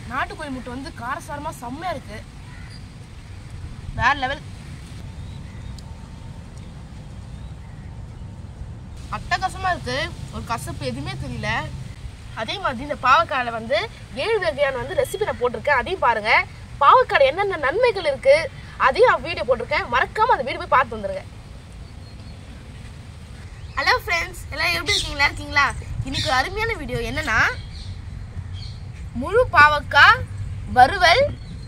நாட்டுக்கோழி முட்டை வந்து காரசாரமா செம்மையா இருக்கு வேற லெவல் அட்டகாசமா இருக்கு ஒரு கசப்பு எதுவுமே தெரியல அதே மாதிரி இந்த பாவக்காயில வந்து ஏழு வகையான வந்து ரெசிபி நான் போட்டிருக்கேன் அதையும் பாருங்க பாவக்காய் என்னென்ன நன்மைகள் இருக்கு அதையும் நான் வீடியோ போட்டிருக்கேன் மறக்காம அந்த வீடியோ போய் பார்த்து வந்துருங்க ஹலோ ஃப்ரெண்ட்ஸ் எல்லாம் எப்படி இருக்கீங்களா இருக்கீங்களா இன்னைக்கு ஒரு அருமையான வீடியோ என்னன்னா முழு பாவக்காய் வறுவல்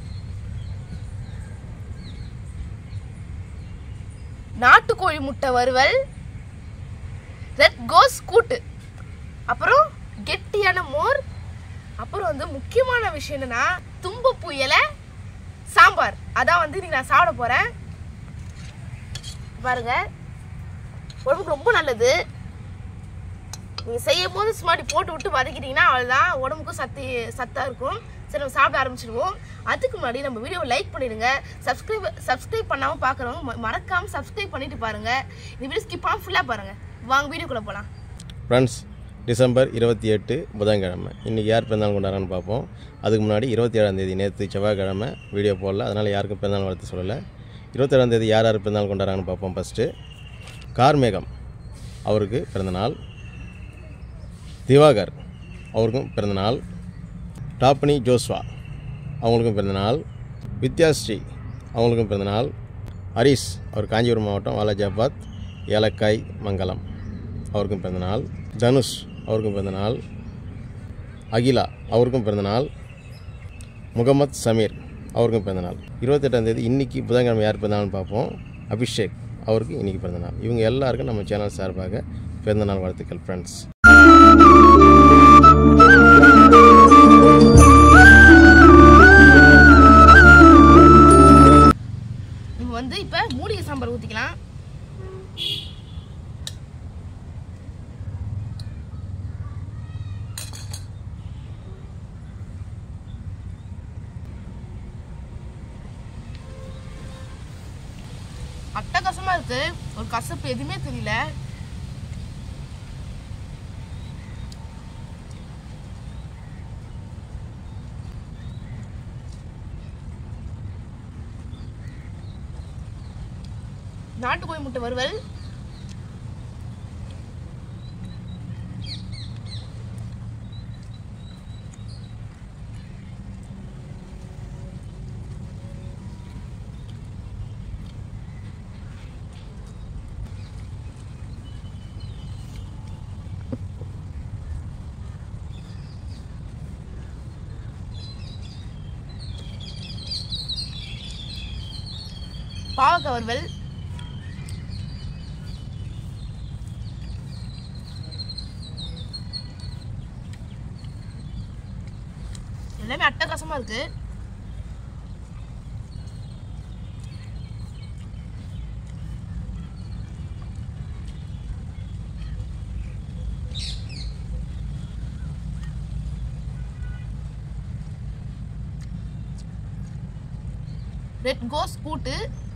நாட்டுக்கோழி முட்டை வறுவல் ரெட் கோஸ் கூட்டு அப்புறம் கெட்டியான மோர் அப்புறம் வந்து முக்கியமான விஷயம் என்னன்னா தும்பப்பூ இலை சாம்பார் அதான் வந்து இன்னைக்கு நான் சாப்பிட போறேன் பாருங்க உடம்புக்கு ரொம்ப நல்லது நீங்கள் செய்யும் போது சும்மாடி போட்டு விட்டு வதக்கிட்டீங்கன்னா அவ்வளோதான் உடம்புக்கும் சத்து சத்தாக இருக்கும் சரி நம்ம சாப்பிட ஆரம்பிச்சிடுவோம் அதுக்கு முன்னாடி நம்ம வீடியோவை லைக் பண்ணிடுங்க சப்ஸ்கிரைப் சப்ஸ்கிரைப் பண்ணாமல் பார்க்குறவங்க மறக்காமல் சப்ஸ்கிரைப் பண்ணிட்டு பாருங்க இந்த வீடியோ ஸ்கிப் பண்ணாமல் ஃபுல்லாக பாருங்க வாங்க வீடியோக்குள்ளே போகலாம் ஃப்ரெண்ட்ஸ் டிசம்பர் இருபத்தி எட்டு புதன்கிழமை இன்றைக்கி யார் பிறந்தநாள் கொண்டாடுறான்னு பார்ப்போம் அதுக்கு முன்னாடி இருபத்தி ஏழாம் தேதி நேற்று செவ்வாய்க்கிழமை வீடியோ போடல அதனால் யாருக்கும் பிறந்தநாள் வாழ்த்து சொல்லலை இருபத்தேழாம் தேதி யார் யார் பிறந்தநாள் கொண்டாடுறாங்கன்னு பார்ப்போம் ஃபஸ்ட்டு கார்மேகம் அவருக்கு பிறந்தநாள் திவாகர் அவருக்கும் பிறந்தநாள் டாப்னி ஜோஸ்வா அவங்களுக்கும் பிறந்தநாள் வித்யாஸ்ரீ அவங்களுக்கும் பிறந்தநாள் ஹரிஷ் அவர் காஞ்சிபுரம் மாவட்டம் வாலாஜாபாத் ஏலக்காய் மங்கலம் அவருக்கும் பிறந்தநாள் தனுஷ் அவருக்கும் பிறந்தநாள் அகிலா அவருக்கும் பிறந்தநாள் முகமது சமீர் அவருக்கும் பிறந்தநாள் இருபத்தெட்டாம் தேதி இன்றைக்கி புதன்கிழமை யார் பிறந்தநாள்னு பார்ப்போம் அபிஷேக் அவருக்கு இன்றைக்கி பிறந்தநாள் இவங்க எல்லாருக்கும் நம்ம சேனல் சார்பாக பிறந்தநாள் வாழ்த்துக்கள் ஃப்ரெண்ட்ஸ் நம்ம வந்து இப்போ மூலிகை சாம்பார் ஊற்றிக்கலாம் அட்டகாசமா இருக்கு ஒரு கசப்பு எதுவுமே தெரியல நாட்டுக்கோழி முட்டை வறுவல் பாவக்காய் வறுவல் எல்லாமே அட்டகாசமா இருக்கு ரெட் கோஸ் கூட்டு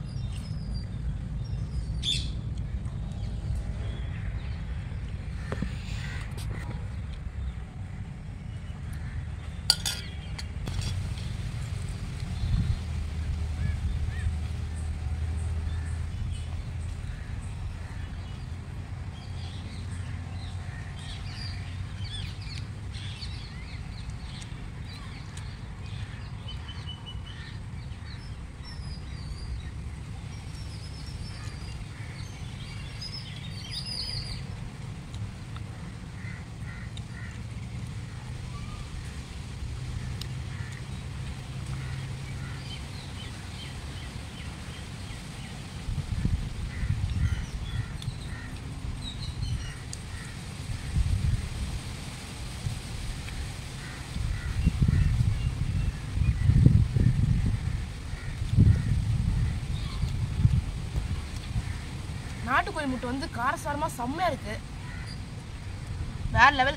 நாட்டுக்கோழி முட்டை வந்து காரசாரமா செம்மையா இருக்கு வேற லெவல்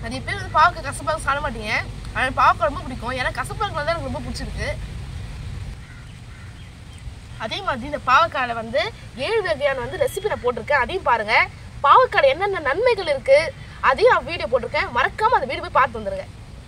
நிறைய பேர் வந்து பாவக்காய் கசப்பாக சாப்பிட மாட்டீங்க ஆனால் பாவக்காய் ரொம்ப பிடிக்கும் ஏன்னா கசப்பாக தான் எனக்கு ரொம்ப பிடிச்சிருக்கு அதே மாதிரி இந்த பாவக்காயில வந்து ஏழு வகையான வந்து ரெசிபி நான் போட்டிருக்கேன் அதையும் பாருங்க பாவக்காயில என்னென்ன நன்மைகள் இருக்கு அதையும் நான் வீடியோ போட்டிருக்கேன் மறக்காம அந்த வீடியோ போய் பார்த்து வந்துருங்க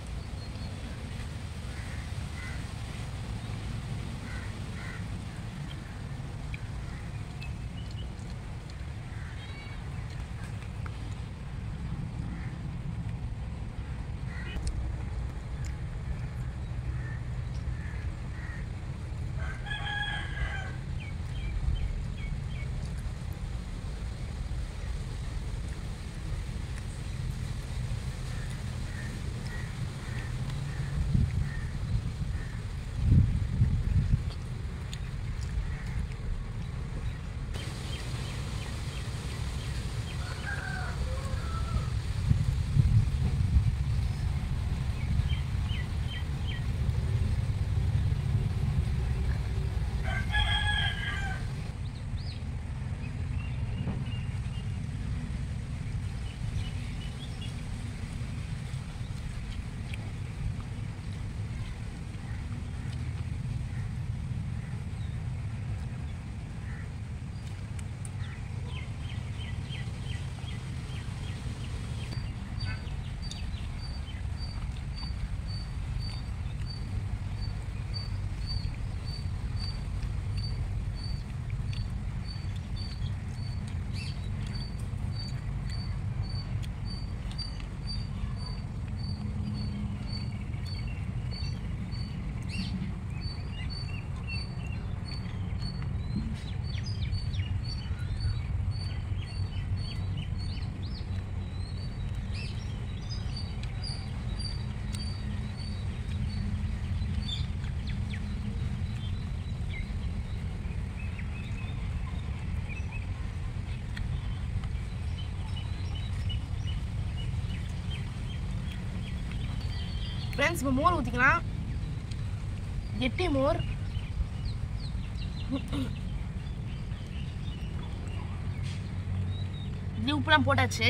ஃப்ரெண்ட்ஸ் இப்போ மோர் ஊற்றிக்கலாம் கெட்டி மோர் இது உப்புலாம் போட்டாச்சு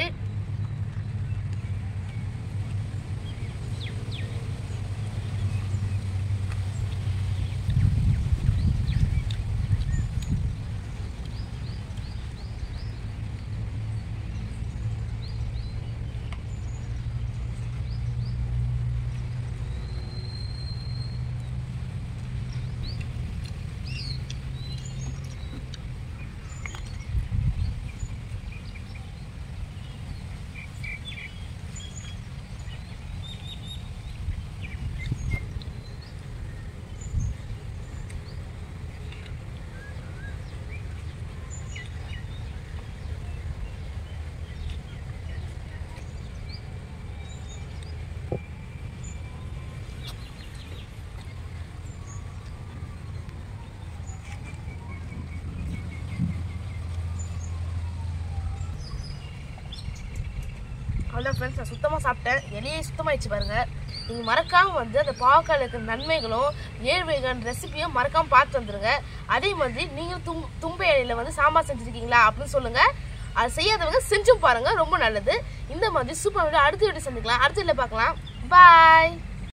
அவ்வளோ ஃப்ரெண்ட்ஸ் நான் சுத்தமாக சாப்பிட்டேன் இலையே சுத்தமாகிடுச்சு பாருங்க நீங்கள் மறக்காமல் வந்து அந்த பாவக்காயில் இருக்கிற நன்மைகளும் ஏழு வகையான ரெசிபியும் மறக்காமல் பார்த்து வந்துருங்க அதே மாதிரி நீங்களும் தும் தும்பை இலையில வந்து சாம்பார் செஞ்சுருக்கீங்களா அப்படின்னு சொல்லுங்கள் அது செய்யாதவங்க செஞ்சும் பாருங்கள் ரொம்ப நல்லது இந்த மாதிரி சூப்பர் வீடியோ அடுத்த வீடியோ சந்திக்கலாம் அடுத்த வீடியோ பார்க்கலாம் பாய்